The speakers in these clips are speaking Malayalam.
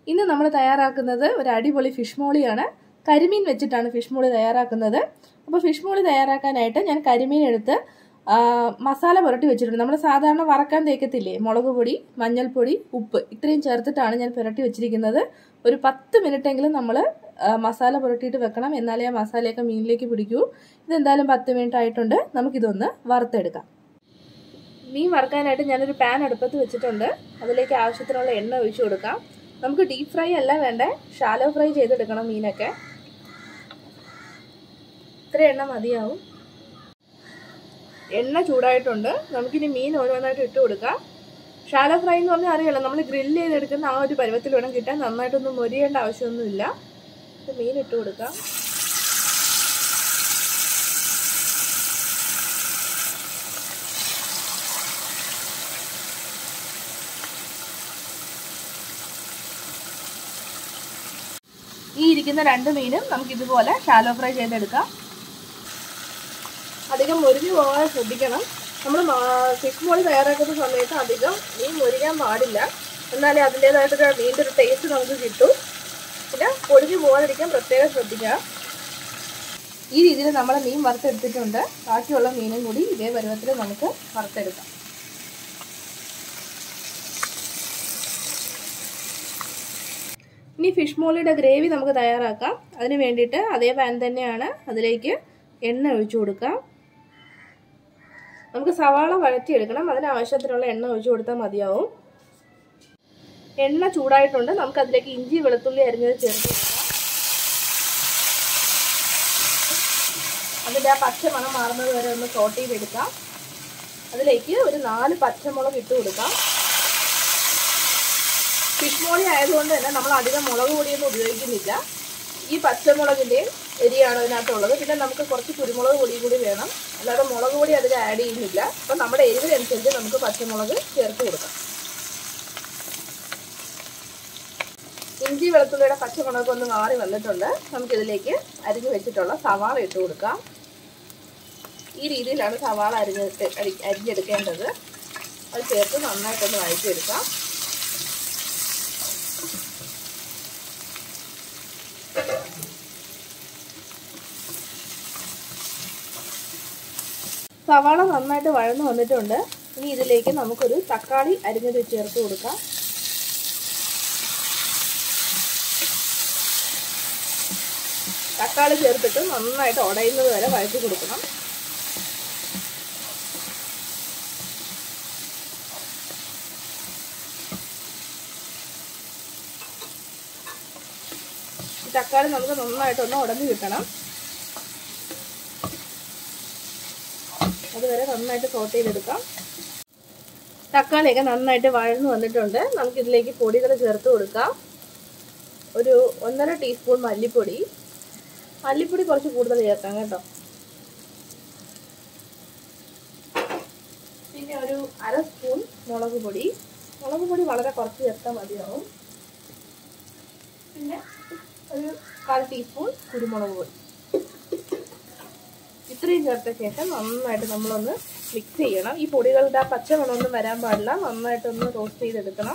ഇന്ന് നമ്മൾ തയ്യാറാക്കുന്നത് ഒരു അടിപൊളി ഫിഷ് മോളിയാണ് കരിമീൻ വെച്ചിട്ടാണ് ഫിഷ് മോളി തയ്യാറാക്കുന്നത് അപ്പോൾ ഫിഷ് മോളി തയ്യാറാക്കാനായിട്ട് ഞാൻ കരിമീൻ എടുത്ത് ആ, മസാല പുരട്ടി വെച്ചിട്ടുണ്ട് നമ്മൾ സാധാരണ വറക്കാൻ തേക്കത്തില്ലേ മുളക് പൊടി മഞ്ഞൾപ്പൊടി ഉപ്പ് ഇത്രയും ചേർത്തിട്ടാണ് ഞാൻ പുരട്ടി വെച്ചിരിക്കുന്നത് ഒരു പത്ത് മിനിറ്റെങ്കിലും നമ്മൾ മസാല പുരട്ടിയിട്ട് വെക്കണം എന്നാലേ ആ മസാലയൊക്കെ മീനിലേക്ക് പിടിക്കൂ ഇതെന്തായാലും പത്ത് മിനിറ്റ് ആയിട്ടുണ്ട് നമുക്കിതൊന്ന് വറുത്തെടുക്കാം മീൻ വറുക്കാനായിട്ട് ഞാനൊരു പാൻ അടുപ്പത്ത് വെച്ചിട്ടുണ്ട് അതിലേക്ക് ആവശ്യത്തിനുള്ള എണ്ണ ഒഴിച്ചു കൊടുക്കാം നമുക്ക് ഡീപ് ഫ്രൈ അല്ല വേണ്ടേ ഷാലോ ഫ്രൈ ചെയ്തെടുക്കണം മീനൊക്കെ ഇത്ര എണ്ണ മതിയാവും എണ്ണ ചൂടായിട്ടുണ്ട് നമുക്കിനി മീൻ ഓരോന്നായിട്ട് ഇട്ട് കൊടുക്കാം ഷാലോ ഫ്രൈ എന്ന് പറഞ്ഞാൽ അറിയാലോ നമ്മൾ ഗ്രില്ല് ചെയ്തെടുക്കുന്ന ആ ഒരു പരുവത്തിൽ വേണം കിട്ടാൻ നന്നായിട്ടൊന്നും മൊരിയേണ്ട ആവശ്യമൊന്നുമില്ല മീൻ ഇട്ട് കൊടുക്കാം ഈ ഇരിക്കുന്ന രണ്ട് മീനും നമുക്ക് ഇതുപോലെ ഷാലോ ഫ്രൈ ചെയ്തെടുക്കാം അധികം മുരിഞ്ഞു പോകാൻ ശ്രദ്ധിക്കണം നമ്മൾ ഫിഷ് മോളി തയ്യാറാക്കുന്ന സമയത്ത് അധികം മീൻ മുരിയാൻ പാടില്ല എന്നാലേ അതിൻ്റെതായിട്ടൊരു മീനിൻ്റെ ഒരു ടേസ്റ്റ് നമുക്ക് കിട്ടും പിന്നെ പൊടിഞ്ഞു പോകാതിരിക്കാൻ പ്രത്യേകം ശ്രദ്ധിക്കുക ഈ രീതിയിൽ നമ്മൾ മീൻ വറുത്തെടുത്തിട്ടുണ്ട് ബാക്കിയുള്ള മീനും കൂടി ഇതേ പരുവത്തിൽ നമുക്ക് വറുത്തെടുക്കാം ഇനി ഫിഷ് മോളിയുടെ ഗ്രേവി നമുക്ക് തയ്യാറാക്കാം അതിന് വേണ്ടിയിട്ട് അതേ പാൻ തന്നെയാണ് അതിലേക്ക് എണ്ണ ഒഴിച്ചു കൊടുക്കാം നമുക്ക് സവാള വഴറ്റിയെടുക്കണം അതിന് ആവശ്യത്തിനുള്ള എണ്ണ ഒഴിച്ചു കൊടുത്താൽ മതിയാവും എണ്ണ ചൂടായിട്ടുണ്ട് നമുക്ക് അതിലേക്ക് ഇഞ്ചി വെളുത്തുള്ളി അരിഞ്ഞത് ചേർത്ത് കൊടുക്കാം അതിൻ്റെ ആ പച്ചമണം മാറുന്നത് വരെ ഒന്ന് സോട്ട് ചെയ്തെടുക്കാം അതിലേക്ക് ഒരു നാല് പച്ചമുളക് ഇട്ട് കൊടുക്കാം ഫിഷ് മോളി ആയതുകൊണ്ട് തന്നെ നമ്മൾ അധികം മുളക് പൊടിയൊന്നും ഉപയോഗിക്കുന്നില്ല ഈ പച്ചമുളകിൻ്റെയും എരിയാണ് അതിനകത്തുള്ളത് പിന്നെ നമുക്ക് കുറച്ച് കുരുമുളക് പൊടിയും കൂടി വേണം അല്ലാതെ മുളക് പൊടി അതിൽ ആഡ് ചെയ്യുന്നില്ല അപ്പം നമ്മുടെ എരിവിനനുസരിച്ച് നമുക്ക് പച്ചമുളക് ചേർത്ത് കൊടുക്കാം ഇഞ്ചി വെളുത്തുള്ളിയുടെ പച്ചമുളക് ഒന്ന് മാറി വന്നിട്ടുണ്ട് നമുക്കിതിലേക്ക് അരിഞ്ഞു വെച്ചിട്ടുള്ള സവാള ഇട്ട് കൊടുക്കാം ഈ രീതിയിലാണ് സവാള അരിഞ്ഞെടുത്ത് അരിഞ്ഞെടുക്കേണ്ടത് അത് ചേർത്ത് നന്നായിട്ടൊന്ന് വഴറ്റിയെടുക്കാം സവാള നന്നായിട്ട് വഴന്നു വന്നിട്ടുണ്ട് ഇനി ഇതിലേക്ക് നമുക്കൊരു തക്കാളി അരിഞ്ഞത് ചേർത്ത് കൊടുക്കാം തക്കാളി ചേർത്തിട്ട് നന്നായിട്ട് ഉടയുന്നത് വരെ വഴറ്റി കൊടുക്കണം തക്കാളി നമുക്ക് നന്നായിട്ടൊന്ന് ഉടഞ്ഞു കിട്ടണം അതുവരെ നന്നായിട്ട് സോട്ട് ചെയ്തെടുക്കാം തക്കാളിയൊക്കെ നന്നായിട്ട് വഴന്നു വന്നിട്ടുണ്ട് നമുക്കിതിലേക്ക് പൊടികൾ ചേർത്ത് കൊടുക്കാം ഒരു ഒന്നര ടീസ്പൂൺ മല്ലിപ്പൊടി മല്ലിപ്പൊടി കുറച്ച് കൂടുതൽ ചേർക്കാം കേട്ടോ പിന്നെ ഒരു അര സ്പൂൺ മുളക് പൊടി മുളക് പൊടി വളരെ കുറച്ച് ചേർത്താൽ മതിയാവും പിന്നെ ഒരു കാൽ ടീസ്പൂൺ കുരുമുളക് പൊടി ഇത്രയും ചേർത്ത ശേഷം നന്നായിട്ട് നമ്മളൊന്ന് മിക്സ് ചെയ്യണം ഈ പൊടികളുടെ ആ പച്ചമണമൊന്നും വരാൻ പാടില്ല നന്നായിട്ടൊന്ന് റോസ്റ്റ് ചെയ്തെടുക്കണം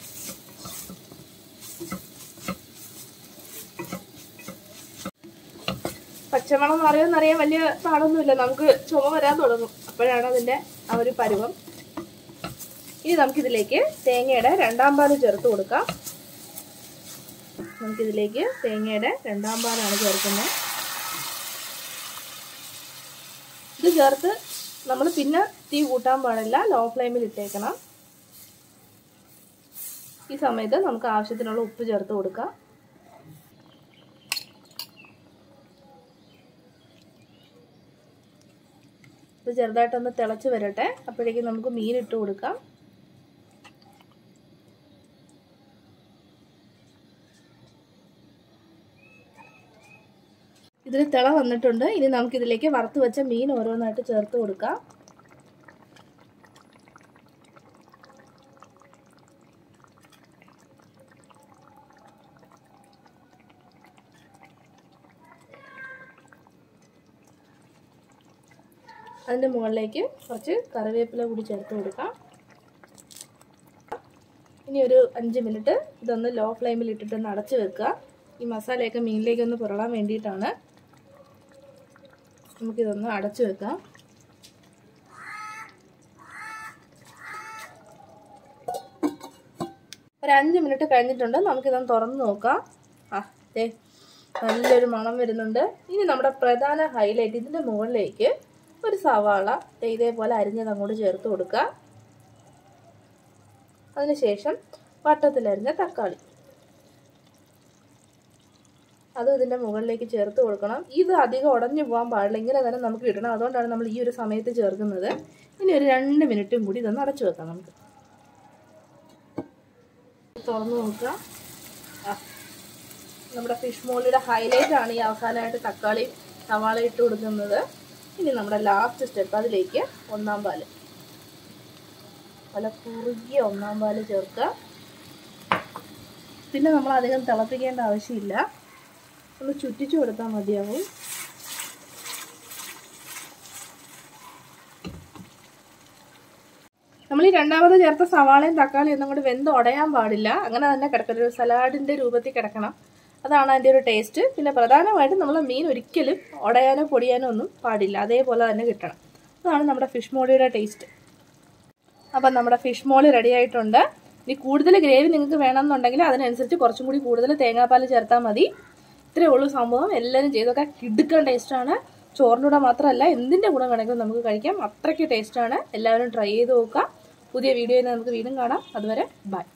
പച്ചമണം അറിയാമെന്നറിയാൻ വലിയ പാടൊന്നുമില്ല നമുക്ക് ചുമ വരാൻ തുടങ്ങും അപ്പോഴാണ് അതിൻ്റെ ആ ഒരു പരുവം ഇനി നമുക്കിതിലേക്ക് തേങ്ങയുടെ രണ്ടാം പാല് ചേർത്ത് കൊടുക്കാം നമുക്കിതിലേക്ക് തേങ്ങയുടെ രണ്ടാം പാലാണ് ചേർക്കുന്നത് ഇത് ചേർത്ത് നമ്മൾ പിന്നെ തീ കൂട്ടാൻ പാടില്ല ലോ ഫ്ലെയിമിൽ ഇട്ടേക്കണം ഈ സമയത്ത് നമുക്ക് ആവശ്യത്തിനുള്ള ഉപ്പ് ചേർത്ത് കൊടുക്കാം ഇത് ചെറുതായിട്ടൊന്ന് തിളച്ച് വരട്ടെ അപ്പോഴേക്കും നമുക്ക് മീൻ ഇട്ട് കൊടുക്കാം ഇതിൽ തിള വന്നിട്ടുണ്ട് ഇനി നമുക്കിതിലേക്ക് വറുത്ത് വെച്ച മീൻ ഓരോന്നായിട്ട് ചേർത്ത് കൊടുക്കാം അതിൻ്റെ മുകളിലേക്ക് കുറച്ച് കറിവേപ്പില കൂടി ചേർത്ത് കൊടുക്കാം ഇനി ഒരു അഞ്ച് മിനിറ്റ് ഇതൊന്ന് ലോ ഫ്ലെയിമിൽ ഇട്ടിട്ടൊന്ന് അടച്ച് വെക്കുക ഈ മസാലയൊക്കെ മീനിലേക്ക് ഒന്ന് പുരളാൻ വേണ്ടിയിട്ടാണ് നമുക്കിതൊന്ന് അടച്ചു വെക്കാം ഒരു അഞ്ച് മിനിറ്റ് കഴിഞ്ഞിട്ടുണ്ട് നമുക്കിതൊന്ന് തുറന്ന് നോക്കാം ആ ദേ നല്ലൊരു മണം വരുന്നുണ്ട് ഇനി നമ്മുടെ പ്രധാന ഹൈലൈറ്റ് ഇതിൻ്റെ മുകളിലേക്ക് ഒരു സവാള ദേ ഇതേപോലെ അരിഞ്ഞത് അങ്ങോട്ട് ചേർത്ത് കൊടുക്കുക അതിനുശേഷം വട്ടത്തിലരിഞ്ഞ തക്കാളി അത് ഇതിൻ്റെ മുകളിലേക്ക് ചേർത്ത് കൊടുക്കണം ഇത് അധികം ഉടഞ്ഞു പോകാൻ പാടില്ല ഇങ്ങനെ തന്നെ നമുക്ക് ഇടണം അതുകൊണ്ടാണ് നമ്മൾ ഈ ഒരു സമയത്ത് ചേർക്കുന്നത് ഇനി ഒരു രണ്ട് മിനിറ്റും കൂടി ഇതൊന്ന് അടച്ചു വെക്കാം നമുക്ക് തുറന്ന് നോക്കുക ആ നമ്മുടെ ഫിഷ് മോളിയുടെ ഹൈലൈറ്റ് ആണ് ഈ അവസാനമായിട്ട് തക്കാളി സവാള ഇട്ട് കൊടുക്കുന്നത് ഇനി നമ്മുടെ ലാസ്റ്റ് സ്റ്റെപ്പ് അതിലേക്ക് ഒന്നാം പാല് നല്ല കുറുകിയ ഒന്നാം പാല് ചേർക്കുക പിന്നെ നമ്മൾ അധികം തിളപ്പിക്കേണ്ട ആവശ്യമില്ല ഒന്ന് ചുറ്റിച്ചു കൊടുത്താൽ മതിയാവും നമ്മൾ ഈ രണ്ടാമത് ചേർത്ത സവാളയും തക്കാളിയും ഒന്നും കൂടി വെന്ത് ഉടയാൻ പാടില്ല അങ്ങനെ തന്നെ കിടക്കണം ഒരു സലാഡിന്റെ രൂപത്തിൽ കിടക്കണം അതാണ് അതിൻ്റെ ഒരു ടേസ്റ്റ് പിന്നെ പ്രധാനമായിട്ടും നമ്മൾ മീൻ ഒരിക്കലും ഉടയാനോ പൊടിയാനോ ഒന്നും പാടില്ല അതേപോലെ തന്നെ കിട്ടണം അതാണ് നമ്മുടെ ഫിഷ് മോളിയുടെ ടേസ്റ്റ് അപ്പം നമ്മുടെ ഫിഷ് മോളി റെഡി ആയിട്ടുണ്ട് ഇനി കൂടുതൽ ഗ്രേവി നിങ്ങൾക്ക് വേണമെന്നുണ്ടെങ്കിൽ അതിനനുസരിച്ച് കുറച്ചും കൂടി കൂടുതൽ തേങ്ങാപ്പാൽ ചേർത്താൽ മതി ഇത്രയേ ഉള്ളൂ സംഭവം എല്ലാവരും ചെയ്തൊക്കെ കിടുക്കാൻ ടേസ്റ്റാണ് ചോറിൻ്റെ കൂടെ മാത്രമല്ല എന്തിൻ്റെ കൂടെ വേണമെങ്കിലും നമുക്ക് കഴിക്കാം അത്രയ്ക്ക് ടേസ്റ്റാണ് എല്ലാവരും ട്രൈ ചെയ്ത് നോക്കുക പുതിയ വീഡിയോയിൽ നമുക്ക് വീണ്ടും കാണാം അതുവരെ ബൈ